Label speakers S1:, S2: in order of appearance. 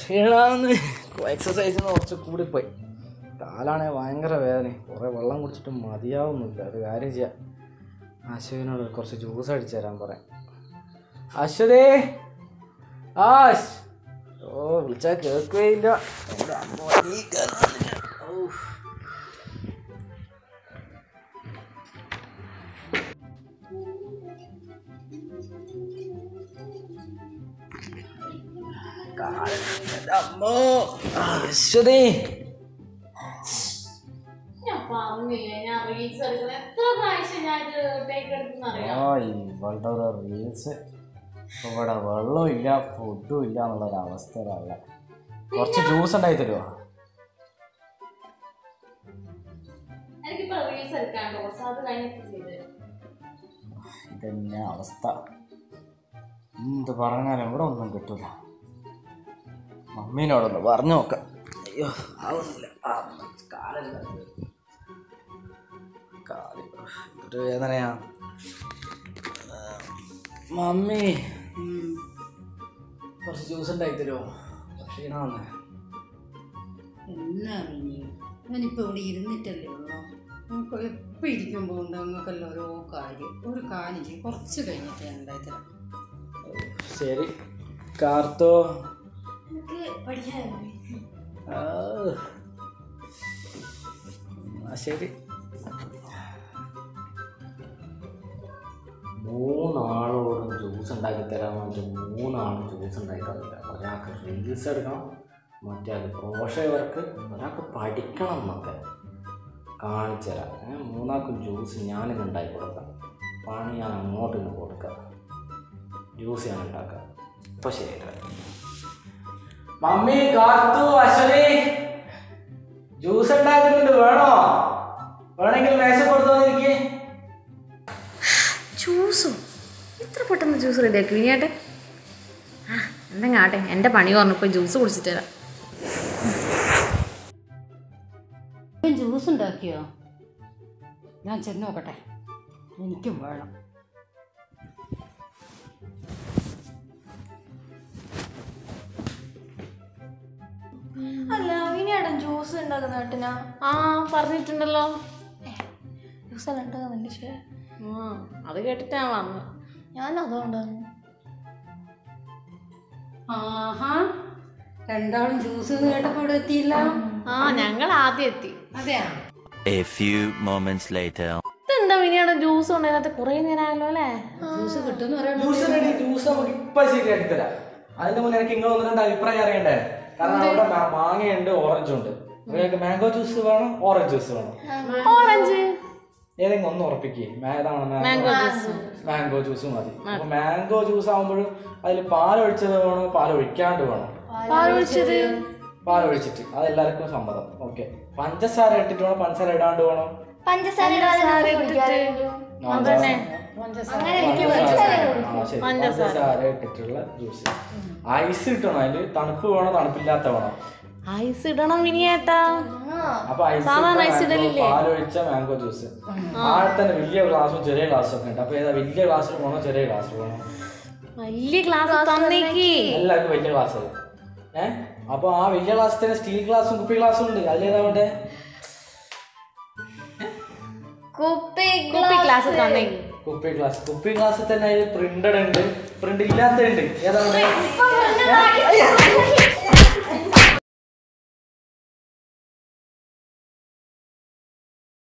S1: ക്ഷീണാന്ന് എക്സസൈസിന് കുറച്ച് കൂടിപ്പോയി കാലാണെങ്കിൽ ഭയങ്കര വേദന കുറേ വെള്ളം കുടിച്ചിട്ട് മതിയാവുന്നില്ല ഒരു കാര്യം ചെയ്യാം അശ്വതിനോട് കുറച്ച് ജ്യൂസ് അടിച്ചു തരാൻ പറയാം അശ്വതേ ആശ് ഓ വിളിച്ചാൽ കേൾക്കുകയില്ല എൻ്റെ അമ്മ വലിയ കാലാണ്. ഔഫ്. കാലിൻ്റെ അമ്മോ അശ്വതേ
S2: ഞാൻ പറഞ്ഞില്ലേ ഞാൻ റീൽസ് എടുക്കുന്നത് എത്ര പ്രാവശ്യം ഞാൻ ഇത് ടേക്ക് എടുത്തെന്നറിയാം
S1: ആ ഇവളുടെ ഒരു റീൽസ് ഇപ്പൊ ഇവിടെ വെള്ളവും ഇല്ല ഫുഡും ഇല്ല എന്നുള്ള ഒരു അവസ്ഥയിലല്ല കുറച്ച് ജ്യൂസ് ഉണ്ടായി തരുമോ
S2: എനിക്കിപ്പോ റീൽസ് എടുക്കാണ്ട് കുറച്ച് അത് കഴിഞ്ഞിട്ട് ചെയ്ത്
S1: ഇതന്നെ അവസ്ഥ എന്ത് പറഞ്ഞാലും ഇവിടെ ഒന്നും കിട്ടൂല മമ്മീനോടൊന്ന് പറഞ്ഞു നോക്കാം അയ്യോ ആവുന്നില്ല ആ, കാലില്ല കാല് ഒരു വേദനയാ ആ, മമ്മി കുറച്ച് ജ്യൂസ് ഉണ്ടാക്കി തരുമോ ക്ഷീണമാണ്
S3: എന്നാ ഇനി ഞാനിപ്പോൾ ഇവിടെ ഇരുന്നിട്ടല്ലേ ഉള്ളൂ നമുക്ക് എപ്പോൾ ഇരിക്കുമ്പോൾ ഉണ്ട് നിങ്ങൾക്കല്ല ഓരോ കാര്യം ഒരു കാര്യം ചെയ്യും കുറച്ച് കഴിഞ്ഞിട്ട് ഞാൻ ഉണ്ടായിത്തരാം
S1: ശരി കാർത്തോ
S2: എനിക്ക് പഠിക്കാൻ
S1: ആ. ആ, ശരി മൂന്നാളോടും ജ്യൂസ് ഉണ്ടാക്കി തരാൻ വേണ്ടി മൂന്നാളും ജ്യൂസ് ഉണ്ടാക്കി തന്നില്ല ഒരാൾക്ക് റീൽസ് എടുക്കണം മറ്റേ ക്രോഷേ വർക്ക് ഒരാൾക്ക് പഠിക്കണം എന്നൊക്കെ കാണിച്ചു തരാം ഏ, മൂന്നാൾക്കും ജ്യൂസ് ഞാനിന്ന് ഉണ്ടാക്കി കൊടുക്കാം പണി ഞാൻ അങ്ങോട്ട് ഇന്ന് കൊടുക്കാം ജ്യൂസ് ഞാൻ ഉണ്ടാക്കാം ഇപ്പം ശരി മമ്മി കാത്തു അശ്വതി ജ്യൂസ് ഉണ്ടാക്കുന്നുണ്ട് വേണോ വേണമെങ്കിൽ മേശ കൊടുത്തു എനിക്ക്
S4: ജ്യൂസോ ഇത്ര പെട്ടെന്ന് ജ്യൂസ് റെഡിയാക്കി ഇനിയാട്ടെ ആ എന്തെങ്കിലും ആട്ടെ എൻ്റെ പണി പറഞ്ഞപ്പോൾ ജ്യൂസ് കുടിച്ചിട്ട് തരാം
S3: ഇപ്പം ജ്യൂസ് ഉണ്ടാക്കിയോ ഞാൻ ചെന്ന് നോക്കട്ടെ എനിക്കും വേണം
S4: അല്ല ഇനിയാട്ടൻ ജ്യൂസ് ഉണ്ടാക്കുന്ന ഏട്ടനാ
S2: ആ പറഞ്ഞിട്ടുണ്ടല്ലോ
S4: ജ്യൂസ് എല്ലാം ഉണ്ടാക്കുന്നുണ്ട് ശരി
S2: ആ അത് കേട്ടിട്ട് ഞാൻ വന്നു
S4: ഞാൻ അതുകൊണ്ടാണ്
S3: ആഹാ രണ്ടാളും ജ്യൂസ് എന്ന് കേട്ടപ്പോൾ ഇവിടെ എത്തിയില്ല
S2: ആ ഞങ്ങൾ ആദ്യം എത്തി
S3: അതെയാ
S5: A few moments later.
S2: ഇതെന്താ വിനിയുടെ ജ്യൂസ് ഉണ്ട് അതിനകത്ത് കുറേ നേരമായല്ലോ അല്ലേ
S3: ജ്യൂസ് കിട്ടുമെന്ന് പറയാൻ
S1: ജ്യൂസ് റെഡി ജ്യൂസ് നമുക്ക് ഇപ്പൊ ശരിയാക്കി തരാം അതിന്റെ മുന്നേ എനിക്ക് നിങ്ങൾ ഒന്ന് രണ്ട് അഭിപ്രായം അറിയണ്ടേ കാരണം അവിടെ മാ- മാങ്ങയുണ്ട് ഓറഞ്ചും ഉണ്ട് നിങ്ങൾക്ക് മാംഗോ ജ്യൂസ് വേണം ഓറഞ്ച് ജ്യൂസ് വേണം
S2: ഓറഞ്ച്
S1: ഏതെങ്കിലും ഒന്ന് ഉറപ്പിക്കേ ഏതാണ്
S2: മാംഗോ ജ്യൂസ്
S1: മാംഗോ ജ്യൂസ് മതി അപ്പൊ മാംഗോ ജ്യൂസ് ആകുമ്പോഴും അതിൽ പാലൊഴിച്ചത് വേണോ പാലൊഴിക്കാണ്ട് വേണം
S2: പാലൊഴിച്ചത്
S1: പാലൊഴിച്ചിട്ട് അത് എല്ലാവർക്കും സമ്മതം ഓക്കെ പഞ്ചസാര ഇട്ടിട്ട് വേണം പഞ്ചസാര ഇടാണ്ട് വേണം
S4: പഞ്ചസാര
S2: അതന്നെ
S1: പഞ്ചസാര ആ, ശരി. പഞ്ചസാര ഇട്ടിട്ടുള്ള ജ്യൂസ് ഐസ് കിട്ടണം അതില് തണുപ്പ് വേണോ തണുപ്പില്ലാത്ത വേണം
S2: ഐസ് ഇടണം വിനിയേട്ടാ
S1: അപ്പൊ ഐസ്
S2: സാധാരണ
S1: ഇട്ട
S2: ഐസ്
S1: mango,
S2: ഇടലില്ലേ?
S1: പാലൊഴിച്ച മാംഗോ ജ്യൂസ് ആടെ തന്നെ വലിയ ഗ്ലാസും ചെറിയ ഗ്ലാസും ഒക്കെ ഉണ്ട് അപ്പൊ ഏതാ വലിയ ഗ്ലാസ്സിൽ വേണോ ചെറിയ ഗ്ലാസ്സിൽ വേണോ
S2: വലിയ ഗ്ലാസ് തന്നേക്ക്
S1: എല്ലാവർക്കും വലിയ ഗ്ലാസ് ഏഹ് അപ്പൊ ആ വലിയ ഗ്ലാസ് തന്നെ സ്റ്റീൽ ഗ്ലാസും കുപ്പി ഗ്ലാസും ഉണ്ട് അതിലേതാ വേണ്ടേ
S4: കുപ്പി
S2: കുപ്പി ഗ്ലാസ് തന്നേക്ക്
S1: കുപ്പി ഗ്ലാസ് കുപ്പി ഗ്ലാസ് തന്നെ അതിൽ പ്രിന്റഡ് ഉണ്ട് പ്രിന്റ് ഇല്ലാത്ത ഉണ്ട് ഏതാ വേണ്ടേ